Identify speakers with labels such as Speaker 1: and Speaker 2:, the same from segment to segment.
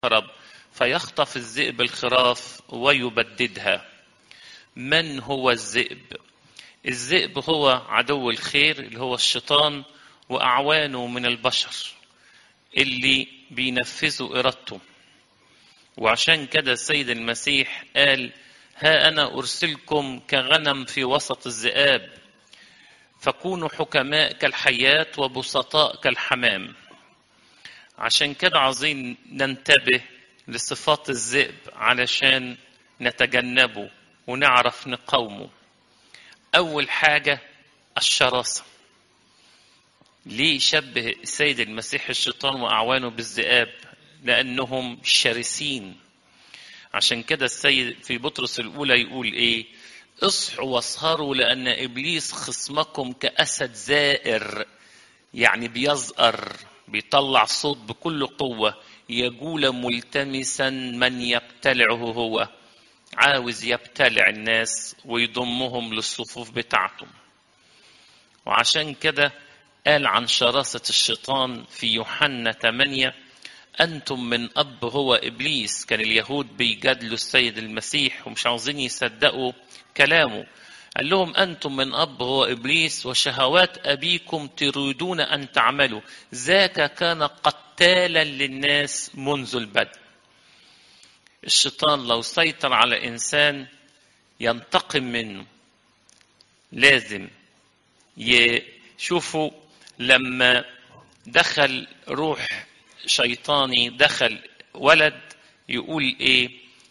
Speaker 1: هرب فيخطف الذئب الخراف ويبددها من هو الذئب الذئب هو عدو الخير اللي هو الشيطان واعوانه من البشر اللي بينفذوا ارادته وعشان كده السيد المسيح قال ها انا ارسلكم كغنم في وسط الذئاب فكونوا حكماء كالحيات وبسطاء كالحمام عشان كده عايزين ننتبه لصفات الذئب علشان نتجنبه ونعرف نقاومه اول حاجه الشراسه ليه شبه السيد المسيح الشيطان واعوانه بالذئاب لانهم شرسين عشان كده السيد في بطرس الاولى يقول ايه اصحوا واسهروا لان ابليس خصمكم كاسد زائر يعني بيزأر بيطلع صوت بكل قوه يجول ملتمسا من يبتلعه هو عاوز يبتلع الناس ويضمهم للصفوف بتاعته وعشان كده قال عن شراسة الشيطان في يوحنا 8 أنتم من أب هو إبليس كان اليهود بيجادلوا السيد المسيح ومش عاوزين يصدقوا كلامه قال لهم أنتم من أب هو إبليس وشهوات أبيكم تريدون أن تعملوا ذاك كان قتالا للناس منذ البدء الشيطان لو سيطر على إنسان ينتقم منه لازم يشوفوا لما دخل روح شيطاني دخل ولد يقول ايه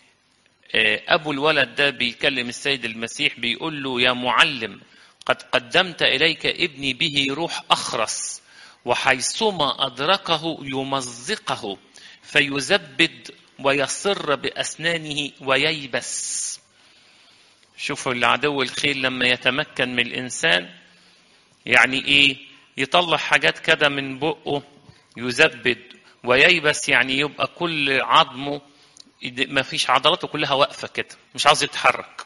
Speaker 1: ابو الولد ده بيكلم السيد المسيح بيقول له يا معلم قد قدمت اليك ابني به روح اخرس وحيثما ادركه يمزقه فيزبد ويصر باسنانه وييبس شوفوا العدو الخير لما يتمكن من الانسان يعني ايه يطلع حاجات كده من بقه يزبد وييبس يعني يبقى كل عظمه ما فيش عضلاته كلها واقفه كده مش عاوز يتحرك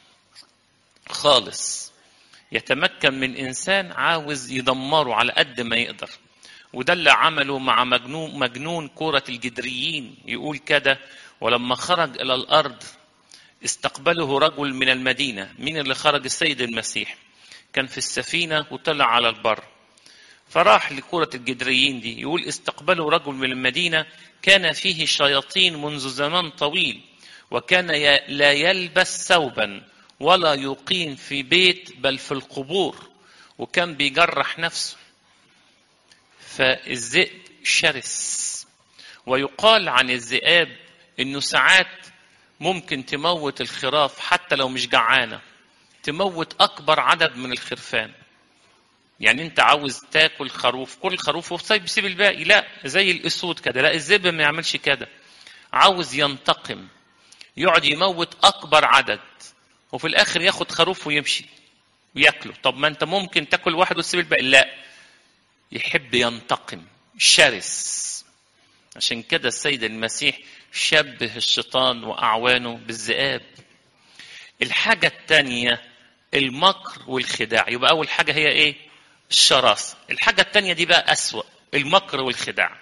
Speaker 1: خالص يتمكن من انسان عاوز يدمره على قد ما يقدر وده اللي عمله مع مجنون مجنون كرة الجدريين يقول كده ولما خرج إلى الأرض استقبله رجل من المدينة مين اللي خرج السيد المسيح كان في السفينة وطلع على البر فراح لكرة الجدريين دي يقول استقبله رجل من المدينة كان فيه شياطين منذ زمان طويل وكان لا يلبس ثوبا ولا يقيم في بيت بل في القبور وكان بيجرح نفسه فالذئب شرس ويقال عن الذئاب انه ساعات ممكن تموت الخراف حتى لو مش جعانه تموت اكبر عدد من الخرفان يعني انت عاوز تاكل خروف كل خروف وسيب سيب الباقي لا زي الاسود كده لا الذئب ما يعملش كده عاوز ينتقم يقعد يموت اكبر عدد وفي الاخر ياخد خروف ويمشي وياكله طب ما انت ممكن تاكل واحد وتسيب الباقي لا يحب ينتقم شرس عشان كده السيد المسيح شبه الشيطان واعوانه بالذئاب الحاجه الثانيه المكر والخداع يبقى اول حاجه هي ايه الشراسه الحاجه الثانيه دي بقى اسوا المكر والخداع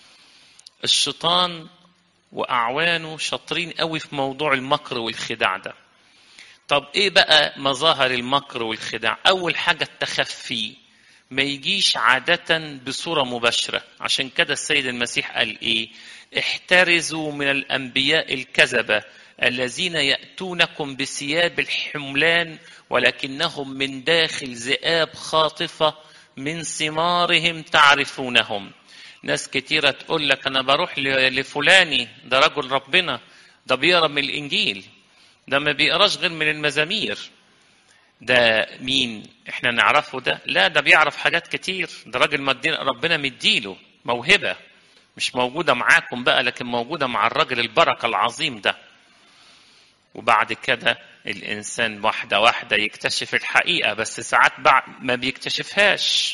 Speaker 1: الشيطان واعوانه شاطرين قوي في موضوع المكر والخداع ده طب ايه بقى مظاهر المكر والخداع اول حاجه التخفي ما يجيش عادة بصورة مباشرة عشان كده السيد المسيح قال ايه احترزوا من الانبياء الكذبة الذين يأتونكم بثياب الحملان ولكنهم من داخل ذئاب خاطفة من ثمارهم تعرفونهم ناس كتيرة تقول لك أنا بروح لفلاني ده رجل ربنا ده بيقرا من الإنجيل ده ما بيقراش غير من المزامير ده مين احنا نعرفه ده لا ده بيعرف حاجات كتير ده راجل مدين ربنا مديله موهبة مش موجودة معاكم بقى لكن موجودة مع الراجل البركة العظيم ده وبعد كده الإنسان واحدة واحدة يكتشف الحقيقة بس ساعات بعد ما بيكتشفهاش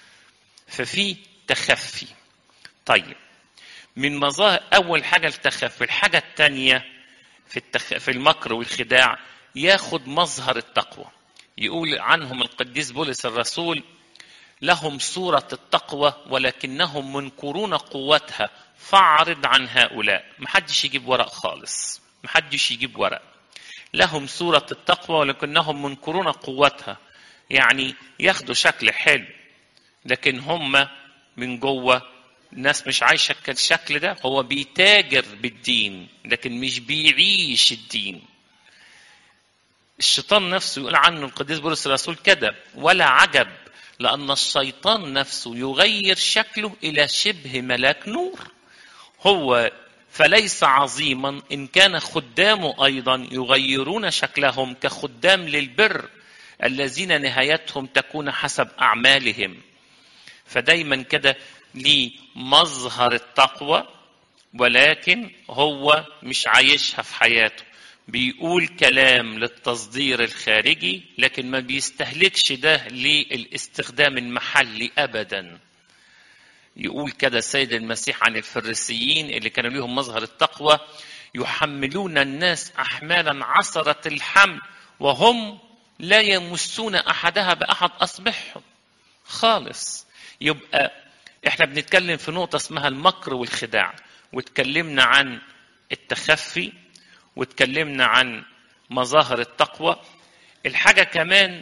Speaker 1: ففي تخفي طيب من مظاهر أول حاجة التخفي الحاجة الثانية في, التخ... في المكر والخداع ياخد مظهر التقوى يقول عنهم القديس بولس الرسول لهم صورة التقوى ولكنهم منكرون قوتها فاعرض عن هؤلاء محدش يجيب ورق خالص محدش يجيب ورق لهم صورة التقوى ولكنهم منكرون قوتها يعني ياخدوا شكل حلو لكن هم من جوه الناس مش عايشة الشكل ده هو بيتاجر بالدين لكن مش بيعيش الدين الشيطان نفسه يقول عنه القديس بولس الرسول كده ولا عجب لأن الشيطان نفسه يغير شكله إلى شبه ملاك نور هو فليس عظيما إن كان خدامه أيضا يغيرون شكلهم كخدام للبر الذين نهايتهم تكون حسب أعمالهم فدايما كده ليه مظهر التقوى ولكن هو مش عايشها في حياته بيقول كلام للتصدير الخارجي لكن ما بيستهلكش ده للاستخدام المحلي ابدا يقول كده السيد المسيح عن الفريسيين اللي كانوا ليهم مظهر التقوى يحملون الناس احمالا عصره الحمل وهم لا يمسون احدها باحد اصبعهم خالص يبقى احنا بنتكلم في نقطه اسمها المكر والخداع واتكلمنا عن التخفي واتكلمنا عن مظاهر التقوى الحاجة كمان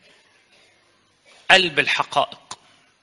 Speaker 1: قلب الحقائق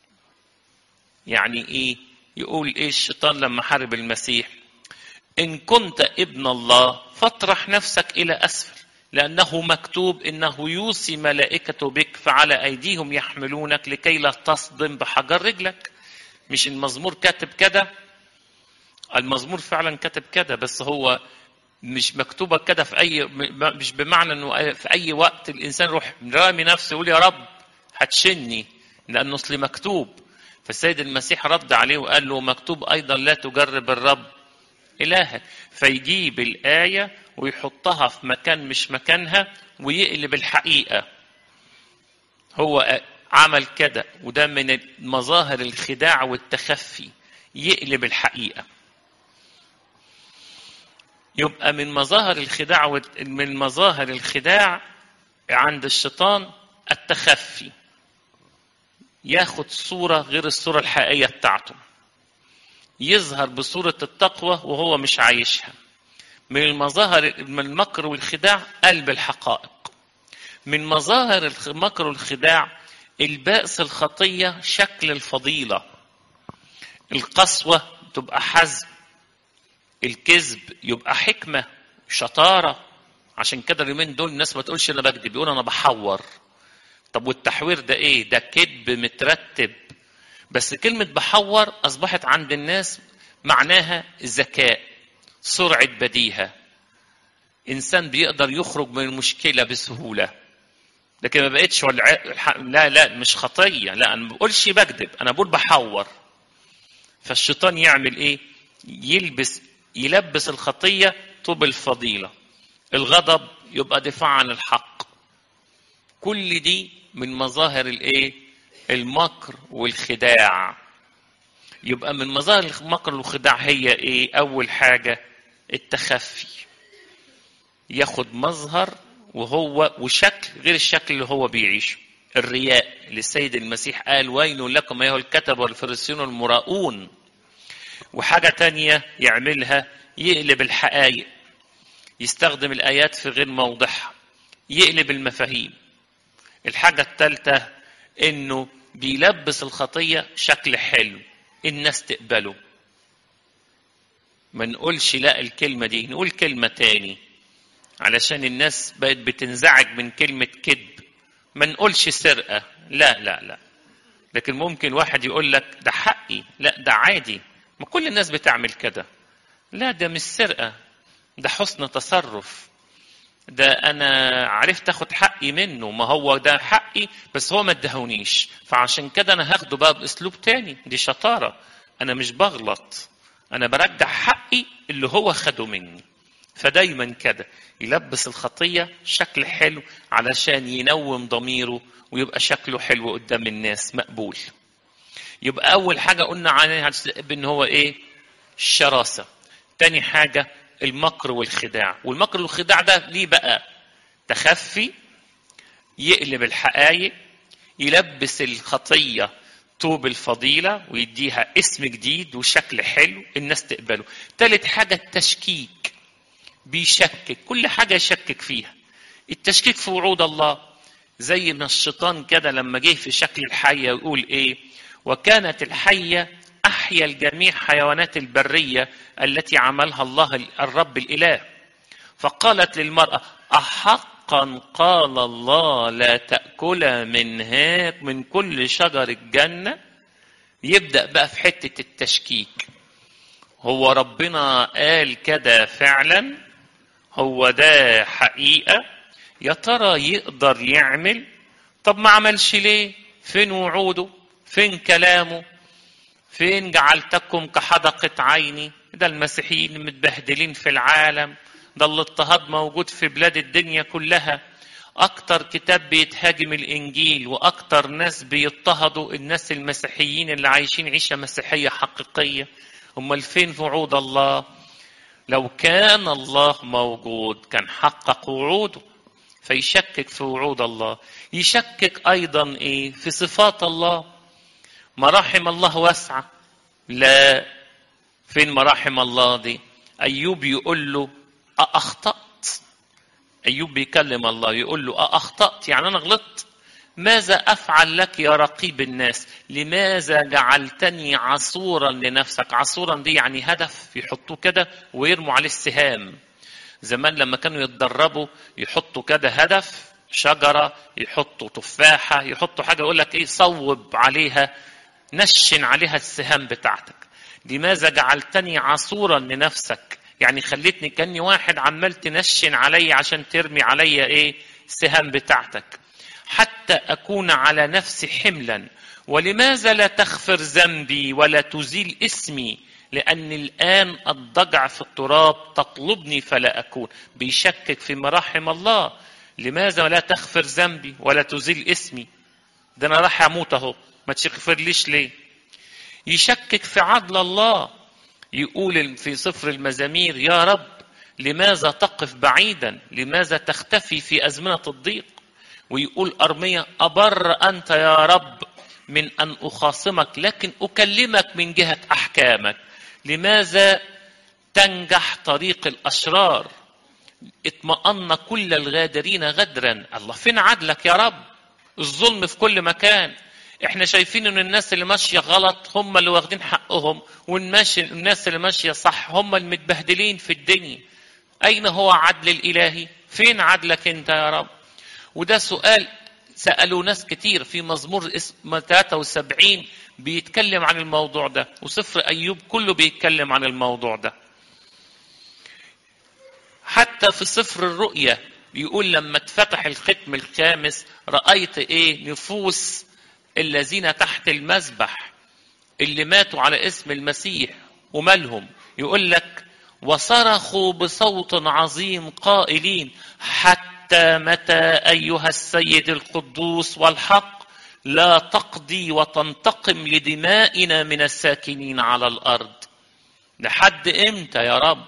Speaker 1: يعني ايه يقول ايه الشيطان لما حارب المسيح ان كنت ابن الله فاطرح نفسك الى اسفل لانه مكتوب انه يوصي ملائكته بك فعلى ايديهم يحملونك لكي لا تصدم بحجر رجلك مش المزمور كاتب كده المزمور فعلا كاتب كده بس هو مش مكتوبة كده في أي مش بمعنى إنه في أي وقت الإنسان يروح رامي نفسه يقول يا رب هتشني لأنه أصل مكتوب فالسيد المسيح رد عليه وقال له مكتوب أيضا لا تجرب الرب إلهك فيجيب الآية ويحطها في مكان مش مكانها ويقلب الحقيقة هو عمل كده وده من مظاهر الخداع والتخفي يقلب الحقيقه يبقى من مظاهر الخداع من مظاهر الخداع عند الشيطان التخفي ياخد صورة غير الصورة الحقيقية بتاعته يظهر بصورة التقوى وهو مش عايشها من المظاهر من المكر والخداع قلب الحقائق من مظاهر المكر والخداع البأس الخطية شكل الفضيلة القسوة تبقى حزم الكذب يبقى حكمة شطارة عشان كده اليومين دول الناس ما تقولش انا بكذب بيقول انا بحور طب والتحوير ده ايه ده كذب مترتب بس كلمة بحور أصبحت عند الناس معناها ذكاء سرعة بديهة إنسان بيقدر يخرج من المشكلة بسهولة لكن ما بقتش والع... لا لا مش خطية لا أنا ما بقولش بكذب أنا بقول بحور فالشيطان يعمل إيه يلبس يلبس الخطية طوب الفضيلة الغضب يبقى دفاع عن الحق كل دي من مظاهر الايه المكر والخداع يبقى من مظاهر المكر والخداع هي ايه اول حاجة التخفي ياخد مظهر وهو وشكل غير الشكل اللي هو بيعيشه الرياء للسيد المسيح قال ويل لكم ايها الكتب والفريسيون المراؤون وحاجة تانية يعملها يقلب الحقائق يستخدم الآيات في غير موضعها يقلب المفاهيم الحاجة الثالثة إنه بيلبس الخطية شكل حلو الناس تقبله ما نقولش لا الكلمة دي نقول كلمة تاني علشان الناس بقت بتنزعج من كلمة كذب ما نقولش سرقة لا لا لا لكن ممكن واحد يقول لك ده حقي لا ده عادي ما كل الناس بتعمل كده لا ده مش سرقة ده حسن تصرف ده انا عرفت اخد حقي منه ما هو ده حقي بس هو ما ادهونيش فعشان كده انا هاخده بقى باسلوب تاني دي شطاره انا مش بغلط انا برجع حقي اللي هو خده مني فدايما كده يلبس الخطيه شكل حلو علشان ينوم ضميره ويبقى شكله حلو قدام الناس مقبول يبقى اول حاجه قلنا عليها ان هو ايه الشراسه تاني حاجه المكر والخداع والمكر والخداع ده ليه بقى تخفي يقلب الحقائق يلبس الخطيه طوب الفضيلة ويديها اسم جديد وشكل حلو الناس تقبله تالت حاجة التشكيك بيشكك كل حاجة يشكك فيها التشكيك في وعود الله زي ما الشيطان كده لما جه في شكل الحية يقول ايه وكانت الحية أحيا الجميع حيوانات البرية التي عملها الله الرب الإله فقالت للمرأة أحقا قال الله لا تأكل من هاك من كل شجر الجنة يبدأ بقى في حتة التشكيك هو ربنا قال كده فعلا هو ده حقيقة يا ترى يقدر يعمل طب ما عملش ليه فين وعوده فين كلامه فين جعلتكم كحدقة عيني ده المسيحيين المتبهدلين في العالم ده الاضطهاد موجود في بلاد الدنيا كلها اكتر كتاب بيتهاجم الانجيل واكتر ناس بيضطهدوا الناس المسيحيين اللي عايشين عيشة مسيحية حقيقية امال فين وعود الله لو كان الله موجود كان حقق وعوده فيشكك في وعود الله يشكك ايضا ايه في صفات الله مراحم الله واسعه لا فين مراحم الله دي ايوب يقول له أأخطأت أيوب بيكلم الله يقول له أأخطأت يعني أنا غلطت ماذا أفعل لك يا رقيب الناس لماذا جعلتني عصورا لنفسك عصورا دي يعني هدف يحطوه كده ويرموا عليه السهام زمان لما كانوا يتدربوا يحطوا كده هدف شجرة يحطوا تفاحة يحطوا حاجة يقول لك إيه صوب عليها نشن عليها السهام بتاعتك لماذا جعلتني عصورا لنفسك يعني خليتني كاني واحد عمال تنشن علي عشان ترمي علي ايه السهام بتاعتك حتى اكون على نفسي حملا ولماذا لا تغفر ذنبي ولا تزيل اسمي لان الان الضجع في التراب تطلبني فلا اكون بيشكك في مراحم الله لماذا لا تغفر ذنبي ولا تزيل اسمي ده انا راح اموت اهو ما تغفرليش ليه يشكك في عدل الله يقول في سفر المزامير يا رب لماذا تقف بعيدا لماذا تختفي في أزمنة الضيق ويقول أرمية أبر أنت يا رب من أن أخاصمك لكن أكلمك من جهة أحكامك لماذا تنجح طريق الأشرار اطمأن كل الغادرين غدرا الله فين عدلك يا رب الظلم في كل مكان احنا شايفين ان الناس اللي ماشيه غلط هم اللي واخدين حقهم والماشي الناس اللي ماشيه صح هم المتبهدلين في الدنيا اين هو عدل الالهي فين عدلك انت يا رب وده سؤال سالوا ناس كتير في مزمور 73 بيتكلم عن الموضوع ده وسفر ايوب كله بيتكلم عن الموضوع ده حتى في سفر الرؤيا بيقول لما اتفتح الختم الخامس رايت ايه نفوس الذين تحت المذبح اللي ماتوا على اسم المسيح ومالهم يقول لك وصرخوا بصوت عظيم قائلين حتى متى ايها السيد القدوس والحق لا تقضي وتنتقم لدمائنا من الساكنين على الارض لحد امتى يا رب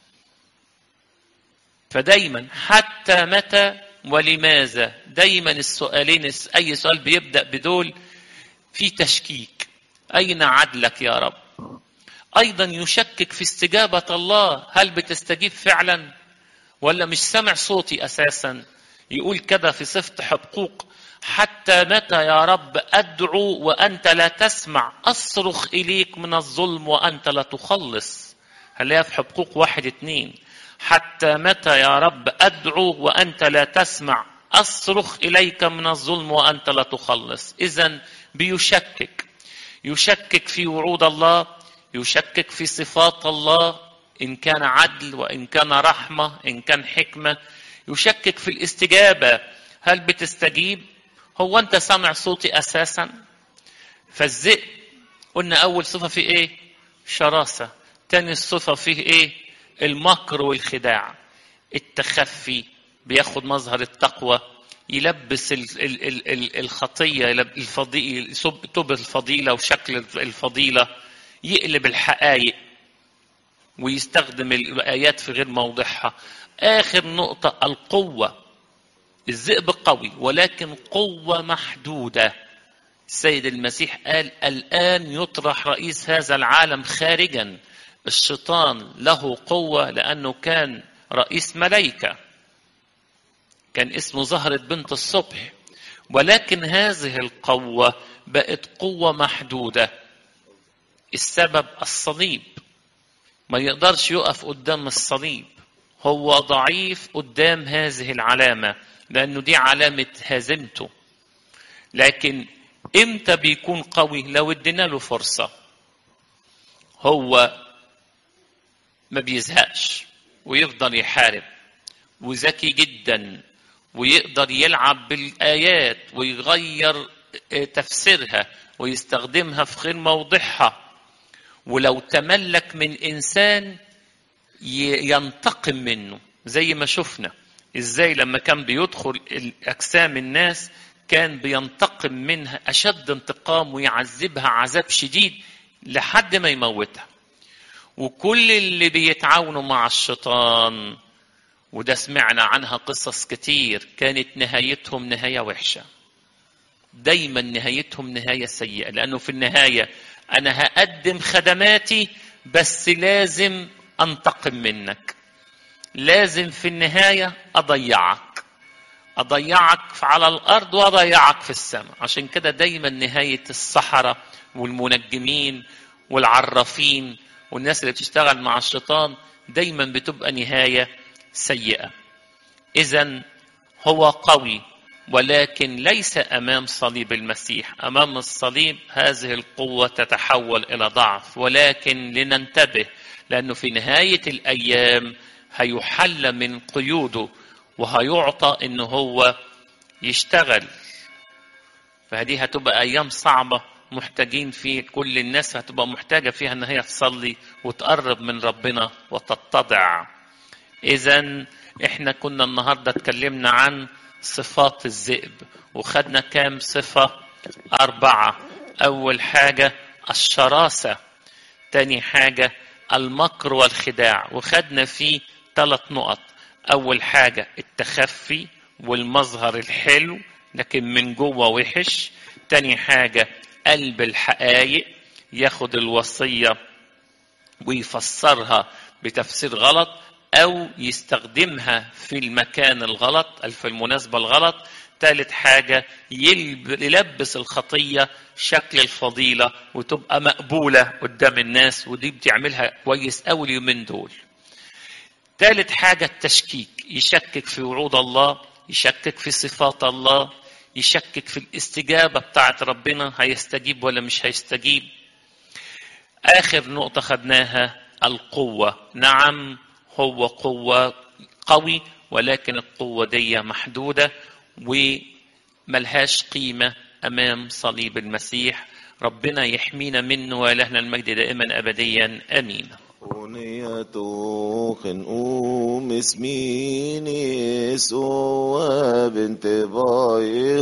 Speaker 1: فدايما حتى متى ولماذا دايما السؤالين اي سؤال بيبدا بدول في تشكيك اين عدلك يا رب ايضا يشكك في استجابه الله هل بتستجيب فعلا ولا مش سامع صوتي اساسا يقول كده في صفه حقوق حتى متى يا رب ادعو وانت لا تسمع اصرخ اليك من الظلم وانت لا تخلص هنلاقيها في حقوق واحد اتنين حتى متى يا رب ادعو وانت لا تسمع اصرخ اليك من الظلم وانت لا تخلص اذا بيشكك يشكك في وعود الله يشكك في صفات الله ان كان عدل وان كان رحمه ان كان حكمه يشكك في الاستجابه هل بتستجيب هو انت سامع صوتي اساسا فالذئب قلنا اول صفه فيه ايه شراسه تاني صفه فيه ايه المكر والخداع التخفي بياخد مظهر التقوى يلبس ال ال ال ال الخطيه الفضيله توب الفضيله وشكل الفضيله يقلب الحقائق ويستخدم الايات في غير موضعها اخر نقطه القوه الذئب قوي ولكن قوه محدوده السيد المسيح قال الآن يطرح رئيس هذا العالم خارجا الشيطان له قوة لأنه كان رئيس ملائكة كان اسمه زهرة بنت الصبح ولكن هذه القوة بقت قوة محدودة السبب الصليب ما يقدرش يقف قدام الصليب هو ضعيف قدام هذه العلامة لأنه دي علامة هزيمته لكن امتى بيكون قوي لو ادينا له فرصة هو ما بيزهقش ويفضل يحارب وذكي جدا ويقدر يلعب بالآيات ويغير تفسيرها ويستخدمها في غير موضعها ولو تملك من إنسان ينتقم منه زي ما شفنا ازاي لما كان بيدخل اجسام الناس كان بينتقم منها اشد انتقام ويعذبها عذاب شديد لحد ما يموتها وكل اللي بيتعاونوا مع الشيطان وده سمعنا عنها قصص كتير كانت نهايتهم نهاية وحشة دايما نهايتهم نهاية سيئة لأنه في النهاية أنا هقدم خدماتي بس لازم أنتقم منك لازم في النهاية أضيعك أضيعك على الأرض وأضيعك في السماء عشان كده دايما نهاية السحرة والمنجمين والعرافين والناس اللي بتشتغل مع الشيطان دايما بتبقى نهاية سيئة إذا هو قوي ولكن ليس أمام صليب المسيح أمام الصليب هذه القوة تتحول إلى ضعف ولكن لننتبه لأنه في نهاية الأيام هيحل من قيوده وهيعطى إن هو يشتغل فهذه هتبقى أيام صعبة محتاجين فيه كل الناس هتبقى محتاجة فيها إن هي تصلي وتقرب من ربنا وتتضع إذا إحنا كنا النهاردة اتكلمنا عن صفات الذئب وخدنا كام صفة أربعة أول حاجة الشراسة تاني حاجة المكر والخداع وخدنا فيه ثلاث نقط أول حاجة التخفي والمظهر الحلو لكن من جوه وحش تاني حاجة قلب الحقايق ياخد الوصية ويفسرها بتفسير غلط أو يستخدمها في المكان الغلط أو في المناسبة الغلط ثالث حاجة يلبس الخطية شكل الفضيلة وتبقى مقبولة قدام الناس ودي بتعملها كويس أوي اليومين دول ثالث حاجة التشكيك يشكك في وعود الله يشكك في صفات الله يشكك في الاستجابة بتاعت ربنا هيستجيب ولا مش هيستجيب آخر نقطة خدناها القوة نعم هو قوة قوي ولكن القوة دي محدودة وملهاش قيمة أمام صليب المسيح ربنا يحمينا منه ولهنا المجد دائما أبديا أمين
Speaker 2: أغنية خنقوم اسميني سوى بنت باي